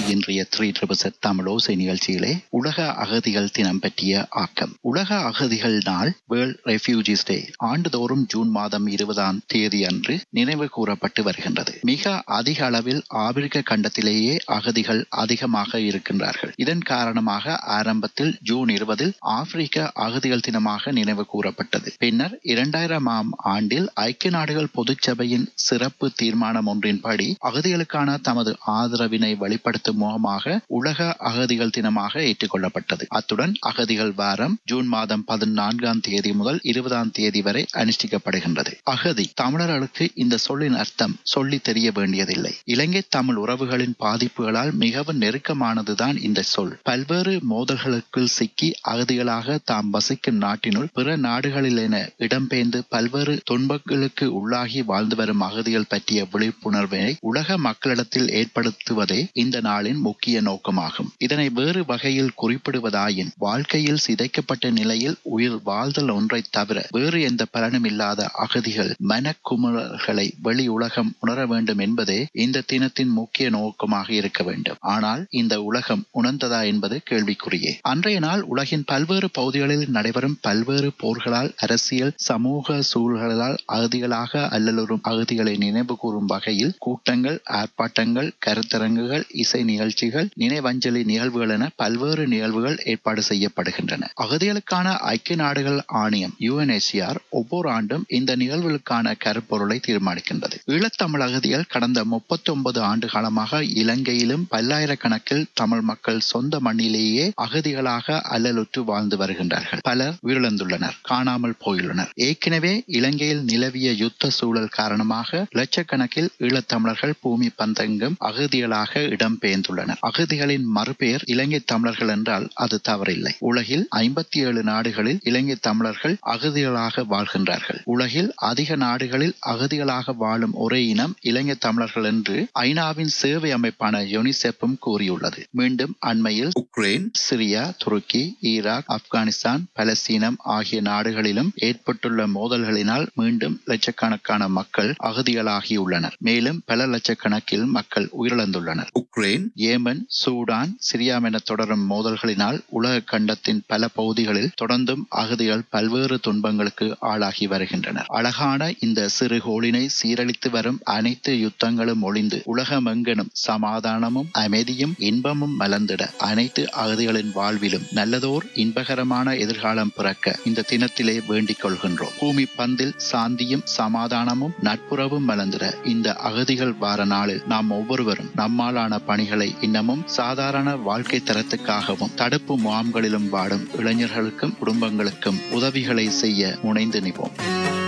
இன்றைய three triple தமிழோசை நிகழ்ச்சியிலே உலக அகதிகள் தினம் பற்றிய ஆக்கம் உலக அகதிகள் நாள் வேர்ல்ட் ரெஃப்யூஜிஸ் டே ஆண்டுதோறும் ஜூன் மாதம் இருபதாம் தேதி அன்று நினைவு கூறப்பட்டு வருகின்றது மிக அதிக அளவில் ஆப்பிரிக்க கண்டத்திலேயே அகதிகள் அதிகமாக இருக்கின்றார்கள் இதன் காரணமாக ஆரம்பத்தில் ஜூன் இருபதில் ஆப்பிரிக்க அகதிகள் தினமாக நினைவு கூறப்பட்டது பின்னர் இரண்டாயிரமாம் ஆண்டில் ஐக்கிய நாடுகள் பொதுச்சபையின் சிறப்பு தீர்மானம் ஒன்றின்படி அகதிகளுக்கான தமது ஆதரவினை வெளிப்படுத்தும் முகமாக உலக அகதிகள் தினமாக ஏற்றுக்கொள்ளப்பட்டது அத்துடன் அகதிகள் வாரம் ஜூன் மாதம் பதினான்காம் தேதி முதல் இருபதாம் தேதி வரை அனுஷ்டிக்கப்படுகின்றது அகதி தமிழர்களுக்கு இந்த சொல்லின் அர்த்தம் சொல்லி தெரிய வேண்டியதில்லை இலங்கை தமிழ் உறவுகளின் பாதிப்புகளால் மிகவும் நெருக்கமானதுதான் இந்த சொல் பல்வேறு மோதல்களுக்குள் சிக்கி அகதிகளாக தாம் வசிக்கும் நாட்டினுள் பிற நாடுகளில் என இடம்பெயர்ந்து பல்வேறு துன்பங்களுக்கு உள்ளாகி வாழ்ந்து வரும் அகதிகள் பற்றிய விழிப்புணர்வினை உலக மக்களிடத்தில் ஏற்படுத்துவதே இந்த நாளின் முக்கிய நோக்கமாகும் இதனை வேறு வகையில் குறிப்பிடுவதாயின் வாழ்க்கையில் சிதைக்கப்பட்ட நிலையில் உயிர் வாழ்தல் ஒன்றை தவிர வேறு எந்த பலனும் இல்லாத அகதிகள் மனக்குமுறல்களை வெளி உலகம் உணர வேண்டும் என்பதே இந்த தினத்தின் முக்கிய நோக்கமாக இருக்க வேண்டும் ஆனால் இந்த உலகம் உணர்ந்ததா என்பது கேள்விக்குறியே அன்றைய நாள் உலகின் பல்வேறு பகுதிகளில் நடைபெறும் பல்வேறு போர்களால் அரசியல் சமூக சூழல்களால் அகதிகளாக அல்லலுறும் அகதிகளை நினைவு கூறும் வகையில் கூட்டங்கள் ஆர்ப்பாட்டங்கள் கருத்தரங்குகள் இசை நிகழ்ச்சிகள் நினைவஞ்சலி நிகழ்வுகள் என பல்வேறு நிகழ்வுகள் ஏற்பாடு செய்யப்படுகின்றன அகதிகளுக்கான ஐக்கிய நாடுகள் ஆணையம் யுஎன்எச்சிஆர் ஒவ்வொரு ஆண்டும் இந்த நிகழ்வுகளுக்கான கருப்பொருளை தீர்மானிக்கின்றது ஈழத்தமிழ் அகதிகள் கடந்த முப்பத்தி ஒன்பது ஆண்டு காலமாக இலங்கையிலும் பல்லாயிரக்கணக்கில் தமிழ் மக்கள் சொந்த மண்ணிலேயே அகதிகளாக அல்லலுற்று வாழ்ந்து வருகின்றார்கள் பலர் உயிரிழந்துள்ளனர் காணாமல் போயுள்ளனர் ஏற்கனவே இலங்கையில் நிலவிய யுத்த சூழல் காரணமாக லட்சக்கணக்கில் ஈழத்தமிழர்கள் பூமி பந்தெங்கும் அகதிகளாக இடம்பெயர்ந்துள்ளனர் அகதிகளின் மறுபெயர் இலங்கை தமிழர்கள் என்றால் அது தவறில்லை உலகில் ஐம்பத்தி ஏழு நாடுகளில் இலங்கை தமிழர்கள் அகதிகளாக வாழ்கின்றார்கள் உலகில் அதிக நாடுகளில் அகதிகளாக வாழும் ஒரே இனம் இலங்கை தமிழர்கள் என்று ஐநாவின் சேவை அமைப்பான யுனிசெப்பும் கூறியுள்ளது மீண்டும் அண்மையில் உக்ரைன் சிரியா துருக்கி ஈராக் ஆப்கானிஸ்தான் பலஸ்தீனம் ஆகிய நாடுகளிலும் ஏற்பட்டுள்ள மோதல்களினால் மீண்டும் லட்சக்கணக்கான மக்கள் அகதிகளாகியுள்ளனர் மேலும் பல லட்சக்கணக்கில் மக்கள் உயிரிழந்துள்ளனர் உக்ரைன் ஏமன் சூடான் சிரியாம் என தொடரும் மோதல்களினால் உலக கண்டத்தின் பல பகுதிகளில் தொடர்ந்தும் அகதிகள் பல்வேறு துன்பங்களுக்கு ஆளாகி வருகின்றனர் அழகான இந்த சிறு கோளினை சீரழித்து வரும் அனைத்து யுத்தங்களும் ஒளிந்து உலகமெங்கனும் சமாதானமும் அமைதியும் இன்பமும் மலர்ந்திட அனைத்து அகதிகளின் வாழ்விலும் நல்லதோர் இன்பகரமான எதிர்காலம் பிறக்க இந்த தினத்திலே வேண்டிக் கொள்கின்றோம் பூமி பந்தில் சாந்தியும் சமாதானமும் நட்புறவும் மலர்ந்திட இந்த அகதிகள் வார நாளில் நாம் ஒவ்வொருவரும் நம்மாலான பணிகளை இன்னமும் சாதாரண வாழ்க்கை தரத்துக்காகவும் தடுப்பு முகாம்களிலும் வாடும் இளைஞர்களுக்கும் குடும்பங்களுக்கும் உதவிகளை செய்ய முனைந்து நிற்போம்